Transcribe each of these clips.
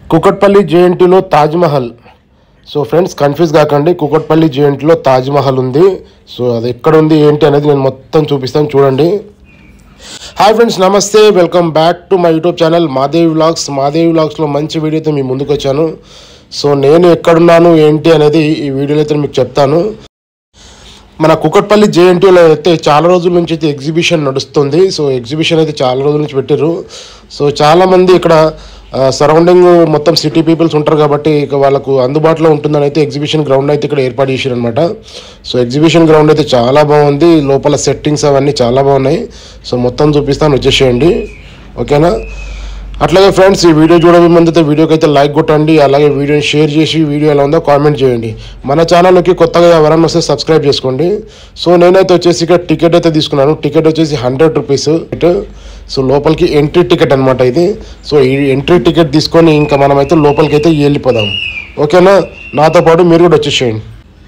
కుకట్పల్లి జేఎన్టీలో Taj Mahal so friends confuse కాకండి కుకట్పల్లి జేఎన్టీలో తాజ్మహల్ ఉంది సో అది ఎక్కడ ఉంది ఏంటి అనేది నేను మొత్తం చూపిస్తాను చూడండి హాయ్ ఫ్రెండ్స్ నమస్తే welcome back to my YouTube channel Madevi vlogs Madevi వ్లాగ్స్లో మంచి వీడియోతో మీ ముందుకు వచ్చాను సో నేను ఎక్కడున్నాను ఏంటి అనేది ఈ వీడియోలో అయితే మీకు చెప్తాను మన కుకట్పల్లి జేఎన్టీలో అయితే చాలా రోజుల నుంచి అయితే ఎగ్జిబిషన్ నడుస్తుంది సో ఎగ్జిబిషన్ అయితే చాలా రోజుల నుంచి పెట్టారు సో చాలా మంది ఇక్కడ సరౌండింగ్ మొత్తం సిటీ పీపుల్స్ ఉంటారు కాబట్టి ఇక వాళ్ళకు అందుబాటులో ఉంటుందని అయితే ఎగ్జిబిషన్ గ్రౌండ్ అయితే ఇక్కడ ఏర్పాటు చేశారు అనమాట సో ఎగ్జిబిషన్ గ్రౌండ్ అయితే చాలా బాగుంది లోపల సెట్టింగ్స్ అవన్నీ చాలా బాగున్నాయి సో మొత్తం చూపిస్తాను వచ్చేసేయండి ఓకేనా అట్లాగే ఫ్రెండ్స్ ఈ వీడియో చూడబోయే ముందు అయితే వీడియోకి అయితే లైక్ కొట్టండి అలాగే వీడియోని షేర్ చేసి వీడియో ఎలా ఉందో కామెంట్ చేయండి మన ఛానల్కి కొత్తగా ఎవరైనా వస్తే సబ్స్క్రైబ్ చేసుకోండి సో నేనైతే వచ్చేసి ఇక్కడ టికెట్ అయితే తీసుకున్నాను టికెట్ వచ్చేసి హండ్రెడ్ రూపీస్ సో లోపలికి ఎంట్రీ టికెట్ అనమాట ఇది సో ఈ ఎంట్రీ టికెట్ తీసుకొని ఇంకా మనమైతే లోపలికి అయితే వెళ్ళిపోదాం ఓకేనా నాతో పాటు మీరు కూడా వచ్చేసేయండి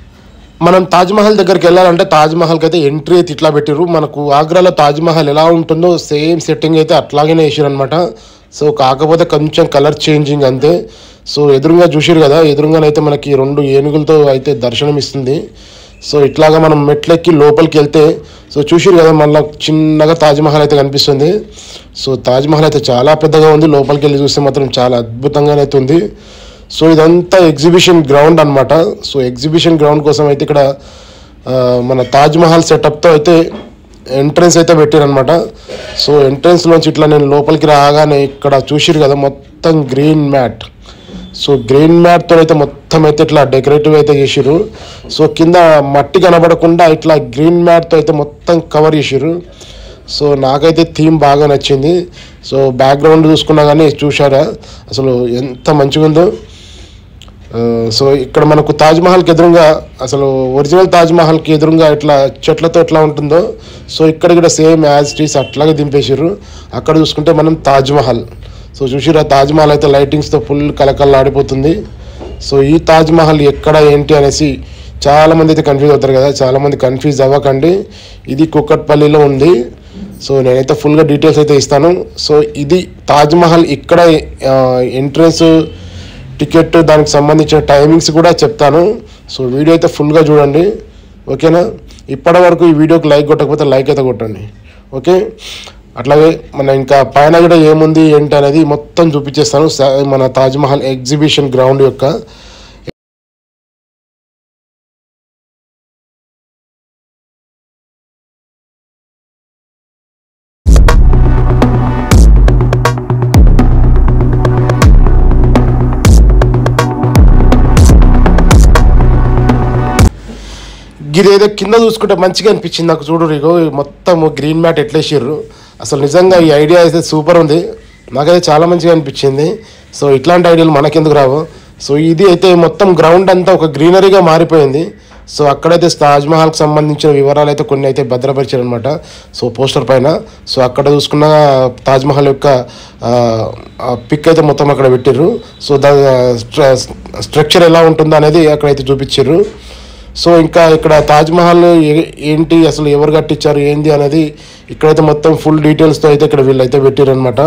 మనం తాజ్మహల్ దగ్గరికి వెళ్ళాలంటే తాజ్మహల్కి అయితే ఎంట్రీ అయితే ఇట్లా పెట్టారు మనకు ఆగ్రాలో తాజ్మహల్ ఎలా ఉంటుందో సేమ్ సెట్టింగ్ అయితే అట్లాగనే వేసారు అనమాట సో కాకపోతే కొంచెం కలర్ చేంజింగ్ అంతే సో ఎదురుగా చూసారు కదా ఎదురుగానైతే మనకి రెండు ఏనుగులతో అయితే దర్శనం ఇస్తుంది సో ఇట్లాగా మనం మెట్లెక్కి లోపలికి వెళ్తే సో చూసారు కదా మళ్ళీ చిన్నగా తాజ్మహల్ అయితే కనిపిస్తుంది సో తాజ్మహల్ అయితే చాలా పెద్దగా ఉంది లోపలికి వెళ్ళి చూస్తే మాత్రం చాలా అద్భుతంగానే అయితే ఉంది సో ఇదంతా ఎగ్జిబిషన్ గ్రౌండ్ అన్నమాట సో ఎగ్జిబిషన్ గ్రౌండ్ కోసం అయితే ఇక్కడ ఆ, మన తాజ్మహల్ సెటప్తో అయితే ఎంట్రన్స్ అయితే పెట్టారనమాట సో ఎంట్రన్స్ నుంచి ఇట్లా నేను లోపలికి రాగానే ఇక్కడ చూసిరు కదా మొత్తం గ్రీన్ మ్యాట్ సో గ్రీన్ మ్యాట్తో అయితే మొత్తం అయితే ఇట్లా డెకరేటివ్ అయితే చేసిర్రు సో కింద మట్టి కనబడకుండా ఇట్లా గ్రీన్ మ్యాట్తో అయితే మొత్తం కవర్ చేసిర్రు సో నాకైతే థీమ్ బాగా నచ్చింది సో బ్యాక్గ్రౌండ్ చూసుకున్నా కానీ చూసారా అసలు ఎంత మంచిగా ఉందో ఆ, సో ఇక్కడ మనకు తాజ్మహల్కి ఎదురుగా అసలు ఒరిజినల్ తాజ్మహల్కి ఎదురుగా ఇట్లా చెట్లతో ఎట్లా ఉంటుందో సో ఇక్కడ కూడా సేమ్ యాజ్ టీస్ అట్లాగే దింపేసారు అక్కడ చూసుకుంటే మనం తాజ్మహల్ సో చూసిరా తాజ్మహల్ అయితే లైటింగ్స్తో ఫుల్ కలకల్లాడిపోతుంది సో ఈ తాజ్మహల్ ఎక్కడ ఏంటి అనేసి చాలా మంది అయితే కన్ఫ్యూజ్ అవుతారు కదా చాలా మంది కన్ఫ్యూజ్ అవ్వకండి ఇది కుక్కట్పల్లిలో ఉంది సో నేనైతే ఫుల్గా డీటెయిల్స్ అయితే ఇస్తాను సో ఇది తాజ్మహల్ ఇక్కడ ఎంట్రన్స్ టికెట్ దానికి సంబంధించిన టైమింగ్స్ కూడా చెప్తాను సో వీడియో అయితే ఫుల్గా చూడండి ఓకేనా ఇప్పటి వరకు ఈ వీడియోకి లైక్ కొట్టకపోతే లైక్ అయితే కొట్టండి ఓకే అట్లాగే మన ఇంకా పైన కూడా ఏముంది ఏంటి అనేది మొత్తం చూపించేస్తాను స- మన తాజ్మహల్ ఎగ్జిబిషన్ గ్రౌండ్ యొక్క గిదేదో కింద చూసుకుంటే మంచిగా అనిపించింది నాకు చూడు ఇగో ఈ మొత్తం గ్రీన్ మ్యాట్ ఎట్లేసిర్రు అసలు నిజంగా ఈ ఐడియా అయితే సూపర్ ఉంది నాకైతే చాలా మంచిగా అనిపించింది సో ఇట్లాంటి ఐడియాలు మనకెందుకు రావు సో ఇది అయితే మొత్తం గ్రౌండ్ అంతా ఒక గ్రీనరీగా మారిపోయింది సో అక్కడైతే తాజ్మహల్కి సంబంధించిన వివరాలు అయితే కొన్ని అయితే భద్రపరిచారు అనమాట సో పోస్టర్ పైన సో అక్కడ చూసుకున్న తాజ్మహల్ యొక్క పిక్ అయితే మొత్తం అక్కడ పెట్టిర్రు సో దాని స్ట్రక్చర్ ఎలా ఉంటుందో అనేది అక్కడైతే చూపించారు సో ఇంకా ఇక్కడ తాజ్మహల్ ఏ- ఏంటి అసలు ఎవరు కట్టించారు ఏంది అనేది ఇక్కడైతే మొత్తం ఫుల్ డీటెయిల్స్తో అయితే ఇక్కడ వీళ్ళైతే పెట్టారు అనమాట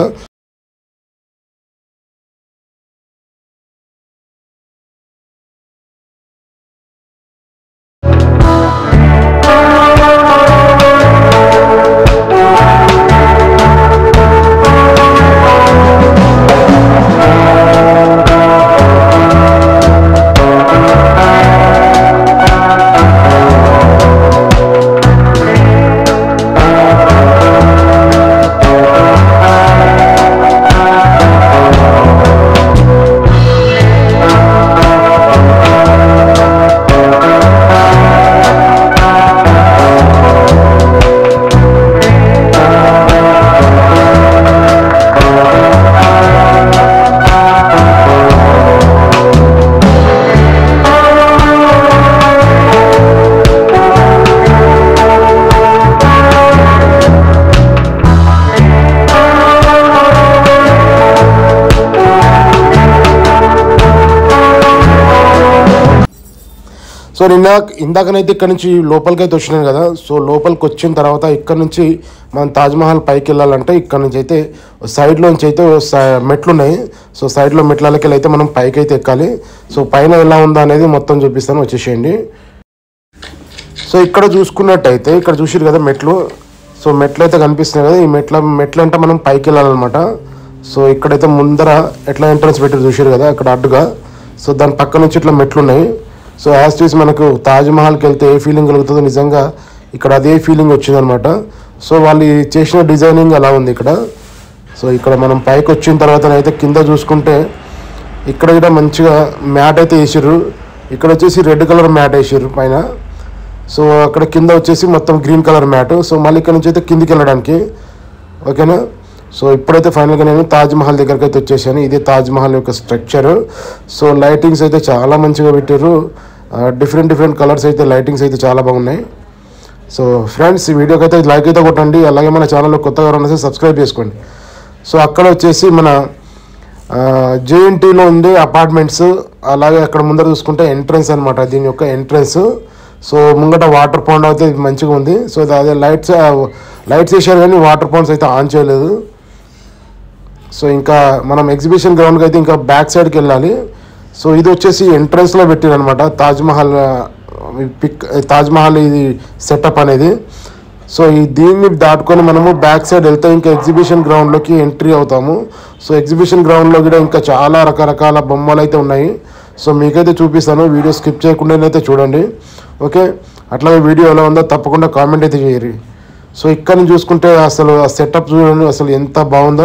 సో నిన్న ఇందాకనైతే ఇక్కడ నుంచి లోపలికి అయితే వచ్చినాను కదా సో లోపలికి వచ్చిన తర్వాత ఇక్కడ నుంచి మనం తాజ్మహల్ పైకి వెళ్ళాలంటే ఇక్కడ నుంచి అయితే సైడ్లోంచి అయితే స- మెట్లు ఉన్నాయి సో సైడ్లో మెట్లకి అయితే మనం పైకి అయితే ఎక్కాలి సో పైన ఎలా ఉందో అనేది మొత్తం చూపిస్తాను వచ్చేసేయండి సో ఇక్కడ చూసుకున్నట్టయితే ఇక్కడ చూసిరు కదా మెట్లు సో మెట్లు అయితే కనిపిస్తున్నాయి కదా ఈ మెట్ల మెట్లు అంటే మనం పైకి వెళ్ళాలన్నమాట సో ఇక్కడైతే ముందర ఎట్లా ఎంట్రన్స్ పెట్టి చూసారు కదా అక్కడ అడ్డుగా సో దాని పక్క నుంచి ఇట్లా మెట్లు ఉన్నాయి సో యాజ్ టీస్ మనకు తాజ్ మహల్కి వెళ్తే ఏ ఫీలింగ్ కలుగుతుందో నిజంగా ఇక్కడ అదే ఫీలింగ్ వచ్చిందనమాట సో వాళ్ళు ఈ చేసిన డిజైనింగ్ అలా ఉంది ఇక్కడ సో ఇక్కడ మనం పైకి వచ్చిన తర్వాత అయితే కింద చూసుకుంటే ఇక్కడ కూడా మంచిగా మ్యాట్ అయితే వేసిర్రు ఇక్కడ వచ్చేసి రెడ్ కలర్ మ్యాట్ వేసిర్రు పైన సో అక్కడ కింద వచ్చేసి మొత్తం గ్రీన్ కలర్ మ్యాట్ సో మళ్ళీ ఇక్కడ నుంచి అయితే కిందికి వెళ్ళడానికి ఓకేనా సో ఇప్పుడైతే ఫైనల్గా నేను తాజ్ మహల్ దగ్గరికి అయితే వచ్చేసాను ఇది తాజ్ మహల్ యొక్క స్ట్రక్చర్ సో లైటింగ్స్ అయితే చాలా మంచిగా పెట్టారు డిఫరెంట్ డిఫరెంట్ కలర్స్ అయితే లైటింగ్స్ అయితే చాలా బాగున్నాయి సో ఫ్రెండ్స్ ఈ వీడియోకి అయితే లైక్ అయితే కొట్టండి అలాగే మన ఛానల్లో కొత్తగా ఉన్న సబ్స్క్రైబ్ చేసుకోండి సో అక్కడ వచ్చేసి మన జేఎన్టీలో ఉండే అపార్ట్మెంట్స్ అలాగే అక్కడ ముందర చూసుకుంటే ఎంట్రన్స్ అనమాట దీని యొక్క ఎంట్రన్స్ సో ముంగట వాటర్ పౌండ్ అయితే ఇది మంచిగా ఉంది సో ఇది అదే లైట్స్ లైట్స్ వేసారు కానీ వాటర్ పౌండ్స్ అయితే ఆన్ చేయలేదు సో ఇంకా మనం ఎగ్జిబిషన్ గ్రౌండ్కి అయితే ఇంకా బ్యాక్ సైడ్కి వెళ్ళాలి సో ఇది వచ్చేసి ఎంట్రన్స్లో పెట్టారు అనమాట తాజ్మహల్ పిక్ తాజ్మహల్ ఇది సెటప్ అనేది సో ఈ దీన్ని దాటుకొని మనము బ్యాక్ సైడ్ వెళ్తే ఇంకా ఎగ్జిబిషన్ గ్రౌండ్లోకి ఎంట్రీ అవుతాము సో ఎగ్జిబిషన్ గ్రౌండ్లో కూడా ఇంకా చాలా రకరకాల బొమ్మలు అయితే ఉన్నాయి సో మీకైతే చూపిస్తాను వీడియో స్కిప్ చేయకుండానైతే చూడండి ఓకే అట్లాగే వీడియో ఎలా ఉందో తప్పకుండా కామెంట్ అయితే చేయరు సో ఇక్కడ నుంచి చూసుకుంటే అసలు ఆ సెటప్ చూడండి అసలు ఎంత బాగుందో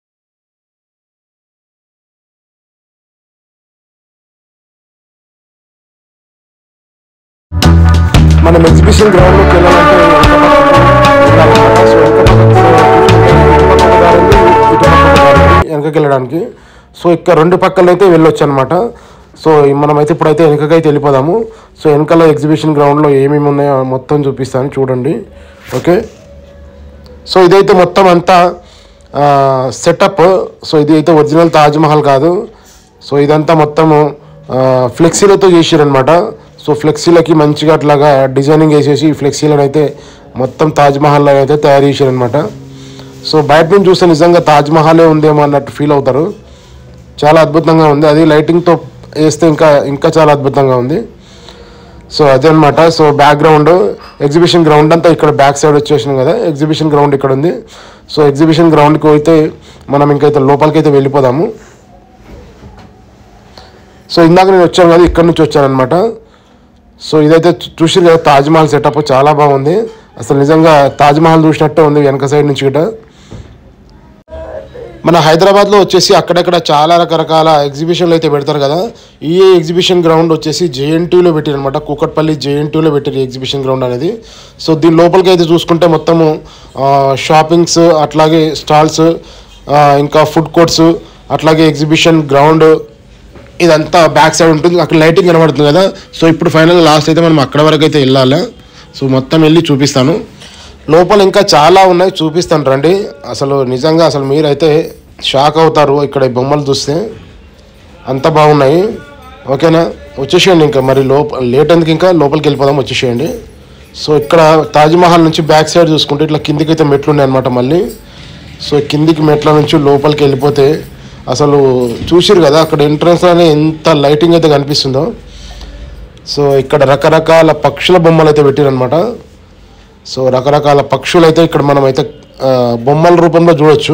మనం ఎగ్జిబిషన్ గ్రౌండ్లోకి వెళ్ళాలంటే వెళ్ళాలన్నమాట. సో వెనక పక్క- సో చూసుకుంటే ఇటు పక్క దారి ఉంది, ఇటు పక్క దారి ఉంది వెనకకి వెళ్ళడానికి సో ఇక్కడ రెండు పక్కల అయితే వెళ్ళొచ్చు అనమాట సో ఈ మనమైతే ఇప్పుడైతే వెనకకైతే వెళ్ళిపోదాము సో వెనకాల ఎగ్జిబిషన్ గ్రౌండ్లో ఏమేమి ఉన్నాయో మొత్తం చూపిస్తాను చూడండి ఓకే సో ఇదైతే మొత్తం అంతా సెటప్ సో ఇది అయితే ఒరిజినల్ తాజ్ మహల్ కాదు సో ఇదంతా మొత్తము ఫ్లెక్సీలతో చేసిరనమాట సో ఫ్లెక్సీలకి మంచిగా అట్లాగా డిజైనింగ్ వేసేసి ఈ ఫ్లెక్సీలను అయితే మొత్తం తాజ్ మహల్లో అయితే తయారు చేశారనమాట సో బయట నుంచి చూస్తే నిజంగా తాజ్ మహలే ఉందేమో అన్నట్టు ఫీల్ అవుతారు చాలా అద్భుతంగా ఉంది అది లైటింగ్తో వేస్తే ఇంకా ఇంకా చాలా అద్భుతంగా ఉంది సో అదే అనమాట సో బ్యాక్గ్రౌండ్ ఎగ్జిబిషన్ గ్రౌండ్ అంతా ఇక్కడ బ్యాక్ సైడ్ వచ్చేసినాం కదా ఎగ్జిబిషన్ గ్రౌండ్ ఇక్కడ ఉంది సో ఎగ్జిబిషన్ గ్రౌండ్కి అయితే మనం ఇంకైతే లోపలికి అయితే వెళ్ళిపోదాము సో ఇందాక నేను వచ్చాను కదా ఇక్కడ నుంచి వచ్చానమాట సో ఇదైతే చూ- చూసిరు కదా తాజ్మహల్ సెటప్ చాలా బాగుంది అసలు నిజంగా తాజ్మహల్ చూసినట్టే ఉంది వెనక సైడ్ నుంచి గిట మన హైదరాబాద్లో వచ్చేసి అక్కడక్కడ చాలా రకరకాల ఎగ్జిబిషన్లు అయితే పెడతారు కదా ఈ ఎగ్జిబిషన్ గ్రౌండ్ వచ్చేసి జేఎన్టీయూలో పెట్టారు అనమాట కూకట్పల్లి జేఎన్టీయూలో పెట్టారు ఈ ఎగ్జిబిషన్ గ్రౌండ్ అనేది సో దీని లోపలికి అయితే చూసుకుంటే మొత్తము షాపింగ్స్ అట్లాగే స్టాల్స్ ఇంకా ఫుడ్ కోర్ట్స్ అట్లాగే ఎగ్జిబిషన్ గ్రౌండ్ ఇదంతా బ్యాక్ సైడ్ ఉంటుంది అక్కడ లైటింగ్ కనబడుతుంది కదా సో ఇప్పుడు ఫైనల్ లాస్ట్ అయితే మనం అక్కడ వరకు అయితే వెళ్ళాలి సో మొత్తం వెళ్ళి చూపిస్తాను లోపల ఇంకా చాలా ఉన్నాయి చూపిస్తాను రండి అసలు నిజంగా అసలు మీరైతే షాక్ అవుతారు ఇక్కడ ఈ బొమ్మలు చూస్తే అంత బాగున్నాయి ఓకేనా వచ్చేసేయండి ఇంకా మరి లోప లేట్ ఎందుకు ఇంకా లోపలికి వెళ్ళిపోదాం వచ్చేసేయండి సో ఇక్కడ తాజ్మహల్ నుంచి బ్యాక్ సైడ్ చూసుకుంటే ఇట్లా కిందికి అయితే మెట్లు ఉన్నాయి అనమాట మళ్ళీ సో కిందికి మెట్ల నుంచి లోపలికి వెళ్ళిపోతే అసలు చూసిరు కదా అక్కడ ఎంట్రన్స్ అనే ఎంత లైటింగ్ అయితే కనిపిస్తుందో సో ఇక్కడ రకరకాల పక్షుల బొమ్మలు అయితే పెట్టారనమాట సో రకరకాల పక్షులు అయితే ఇక్కడ మనం అయితే ఆ, బొమ్మల రూపంలో చూడొచ్చు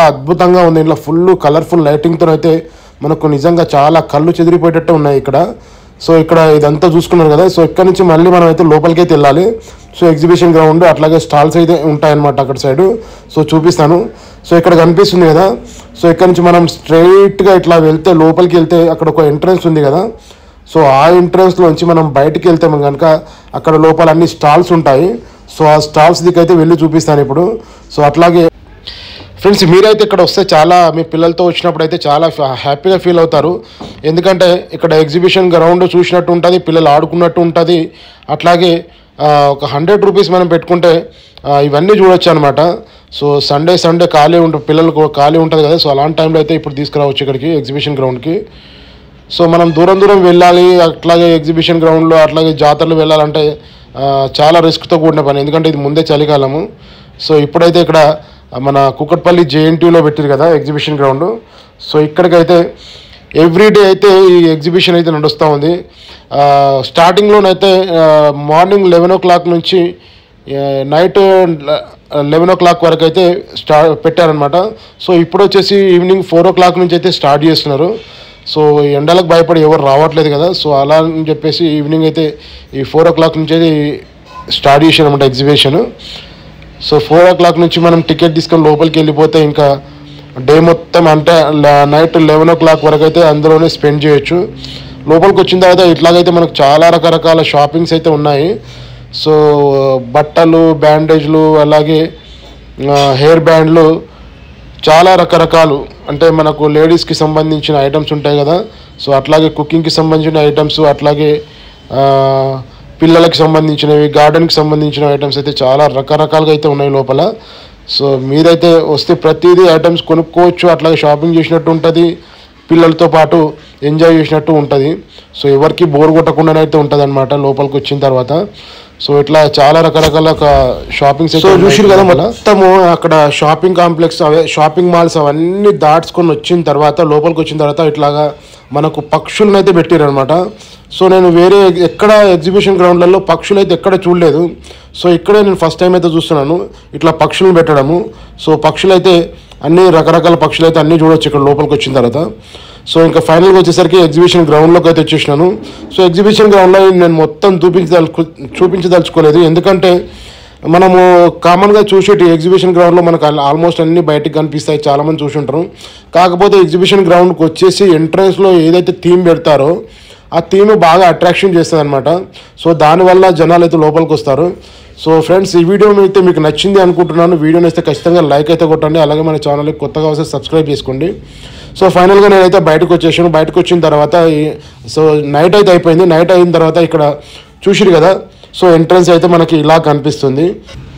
అద్భుతంగా ఉంది ఇంట్లో ఫుల్ కలర్ఫుల్ లైటింగ్తో అయితే మనకు నిజంగా చాలా కళ్ళు చెదిరిపోయేటట్టు ఉన్నాయి ఇక్కడ సో ఇక్కడ ఇదంతా చూసుకున్నారు కదా సో ఇక్కడ నుంచి మళ్ళీ మనం అయితే లోపలికి అయితే వెళ్ళాలి సో ఎగ్జిబిషన్ గ్రౌండ్ అట్లాగే స్టాల్స్ అయితే ఉంటాయన్నమాట అక్కడ సైడ్ సో చూపిస్తాను సో ఇక్కడ కనిపిస్తుంది కదా సో ఇక్కడ నుంచి మనం స్ట్రైట్గా ఇట్లా వెళ్తే లోపలికి వెళ్తే అక్కడ ఒక ఎంట్రన్స్ ఉంది కదా సో ఆ ఎంట్రన్స్లోంచి మనం బయటికి వెళ్తే కనుక అక్కడ లోపల అన్ని స్టాల్స్ ఉంటాయి సో ఆ స్టాల్స్ దిక్కైతే వెళ్ళి చూపిస్తాను ఇప్పుడు సో అట్లాగే ఫ్రెండ్స్ మీరైతే ఇక్కడ వస్తే చాలా మీ పిల్లలతో వచ్చినప్పుడు అయితే చాలా ఫ- హ్యాపీగా ఫీల్ అవుతారు ఎందుకంటే ఇక్కడ ఎగ్జిబిషన్ గ్రౌండ్ చూసినట్టు ఉంటుంది పిల్లలు ఆడుకున్నట్టు ఉంటుంది అట్లాగే ఆ, ఒక హండ్రెడ్ రూపీస్ మనం పెట్టుకుంటే ఆ, ఇవన్నీ చూడొచ్చు అనమాట సో సండే సండే ఖాళీ ఉంటుంది పిల్లలకు ఖాళీ ఉంటుంది కదా సో అలాంటి టైంలో అయితే ఇప్పుడు తీసుకురావచ్చు ఇక్కడికి ఎగ్జిబిషన్ గ్రౌండ్కి సో మనం దూరం దూరం వెళ్ళాలి అట్లాగే ఎగ్జిబిషన్ గ్రౌండ్లో అట్లాగే జాతరలు వెళ్ళాలంటే ఆ, చాలా రిస్క్తో కూడిన పని ఎందుకంటే ఇది ముందే చలికాలము సో ఇప్పుడైతే ఇక్కడ మన కుక్కట్పల్లి జేఎన్టీయూలో పెట్టారు కదా ఎగ్జిబిషన్ గ్రౌండ్ సో ఇక్కడికైతే ఎవ్రీడే అయితే ఈ ఎగ్జిబిషన్ అయితే నడుస్తూ ఉంది ఆ, స్టార్టింగ్లోనైతే ఆ, మార్నింగ్ లెవెన్ ఓ క్లాక్ నుంచి ఆ, నైట్ లెవెన్ ఓ క్లాక్ వరకు అయితే స్టా పెట్టారనమాట సో ఇప్పుడు వచ్చేసి ఈవినింగ్ ఫోర్ ఓ క్లాక్ నుంచి అయితే స్టార్ట్ చేస్తున్నారు సో ఈ ఎండలకు భయపడి ఎవరు రావట్లేదు కదా సో అలా అని చెప్పేసి ఈవినింగ్ అయితే ఈ ఫోర్ ఓ క్లాక్ నుంచి అయితే స్టార్ట్ చేశారు అనమాట exhibition so four o'clock నుంచి మనం టికెట్ తీసుకొని లోపలికి వెళ్ళిపోతే ఇంకా డే మొత్తం అంటే నైట్ లెవెన్ ఓ క్లాక్ వరకు అయితే అందులోనే స్పెండ్ చేయొచ్చు లోపలికి వచ్చిన తర్వాత ఇట్లాగైతే మనకు చాలా రకరకాల షాపింగ్స్ అయితే ఉన్నాయి సో బట్టలు బ్యాండేజ్లు అలాగే హెయిర్ బ్యాండ్లు చాలా రకరకాలు అంటే మనకు లేడీస్కి సంబంధించిన ఐటమ్స్ ఉంటాయి కదా సో అట్లాగే కుకింగ్కి సంబంధించిన ఐటమ్స్ అట్లాగే ఆ, పిల్లలకి సంబంధించినవి గార్డెన్కి సంబంధించిన ఐటమ్స్ అయితే చాలా రకరకాలుగా అయితే ఉన్నాయి లోపల సో మీరైతే వస్తే ప్రతిదీ ఐటమ్స్ కొనుక్కోవచ్చు అట్లాగే షాపింగ్ చేసినట్టు ఉంటుంది పిల్లలతో పాటు ఎంజాయ్ చేసినట్టు ఉంటుంది సో ఎవరికి బోర్ కొట్టకుండానైతే ఉంటుంది అనమాట లోపలికి వచ్చిన తర్వాత సో ఇట్లా చాలా రకరకాల షాపింగ్స్ సో చూసిరు కదా మొత్తము అక్కడ షాపింగ్ కాంప్లెక్స్ అవే షాపింగ్ మాల్స్ అవన్నీ దాటుకొని వచ్చిన తర్వాత లోపలికి వచ్చిన తర్వాత ఇట్లాగా మనకు పక్షులను అయితే పెట్టారు అనమాట సో నేను వేరే ఎక్కడ ఎగ్జిబిషన్ గ్రౌండ్లలో పక్షులు అయితే ఎక్కడ చూడలేదు సో ఇక్కడే నేను ఫస్ట్ టైం అయితే చూస్తున్నాను ఇట్లా పక్షులను పెట్టడము సో పక్షులు అయితే అన్ని రకరకాల పక్షులు అయితే అన్నీ చూడొచ్చు ఇక్కడ లోపలికి వచ్చిన తర్వాత సో ఇంకా ఫైనల్గా వచ్చేసరికి ఎగ్జిబిషన్ గ్రౌండ్లోకి అయితే వచ్చేసినాను సో ఎగ్జిబిషన్ గ్రౌండ్లో నేను మొత్తం చూపించదలుచు చూపించదలుచుకోలేదు ఎందుకంటే మనము కామన్గా చూసేటి ఎగ్జిబిషన్ గ్రౌండ్లో మనకు ఆల్మోస్ట్ అన్ని బయటకు కనిపిస్తాయి చాలామంది చూసి ఉంటారు కాకపోతే ఎగ్జిబిషన్ గ్రౌండ్కి వచ్చేసి ఎంట్రన్స్లో ఏదైతే థీమ్ పెడతారో ఆ థీమ్ బాగా అట్రాక్షన్ చేస్తుంది అనమాట సో దానివల్ల జనాలు అయితే లోపలికి వస్తారు సో ఫ్రెండ్స్ ఈ వీడియో అయితే మీకు నచ్చింది అనుకుంటున్నాను వీడియోని అయితే ఖచ్చితంగా లైక్ అయితే కొట్టండి అలాగే మన ఛానల్కి కొత్తగా వస్తే సబ్స్క్రైబ్ చేసుకోండి సో ఫైనల్గా నేనైతే బయటకు వచ్చేసాను బయటకు వచ్చిన తర్వాత ఈ- సో నైట్ అయితే అయిపోయింది నైట్ అయిన తర్వాత ఇక్కడ చూసిరు కదా సో ఎంట్రన్స్ అయితే మనకి ఇలా కనిపిస్తుంది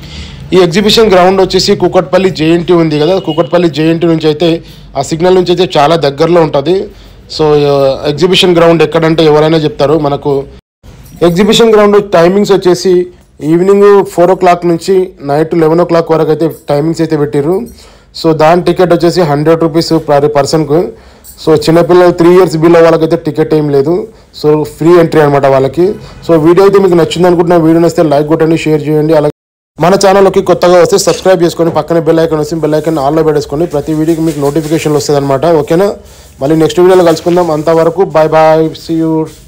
ఈ ఎగ్జిబిషన్ గ్రౌండ్ వచ్చేసి కుకట్పల్లి జేఎన్టీ ఉంది కదా కుకట్పల్లి జేఎన్టీ నుంచి అయితే ఆ సిగ్నల్ నుంచి అయితే చాలా దగ్గరలో ఉంటుంది సో ఎగ్జిబిషన్ గ్రౌండ్ ఎక్కడంటే ఎవరైనా చెప్తారు మనకు ఎగ్జిబిషన్ గ్రౌండ్ టైమింగ్స్ వచ్చేసి ఈవినింగ్ ఫోర్ ఓ క్లాక్ నుంచి నైట్ లెవెన్ ఓ క్లాక్ వరకు అయితే టైమింగ్స్ అయితే పెట్టారు సో దాని టికెట్ వచ్చేసి హండ్రెడ్ రూపీస్ పర్ పర్సన్కు సో చిన్నపిల్లలు త్రీ ఇయర్స్ బిలో వాళ్ళకైతే టికెట్ ఏం లేదు సో ఫ్రీ ఎంట్రీ అనమాట వాళ్ళకి సో వీడియో అయితే మీకు నచ్చింది అనుకుంటున్నా వీడియో నచ్చితే లైక్ కొట్టండి షేర్ చేయండి అలాగే మన ఛానల్లోకి కొత్తగా వస్తే సబ్స్క్రైబ్ చేసుకొని పక్కనే బెల్ ఐకాన్ వస్తే బెల్ ఐకాన్ ఆన్లో పెట్టేసుకోండి ప్రతి వీడియోకి మీకు నోటిఫికేషన్ వస్తుంది అనమాట ఓకేనా మళ్ళీ నెక్స్ట్ వీడియోలో కలుసుకుందాం అంతవరకు బాయ్ బాయ్ సీ యూ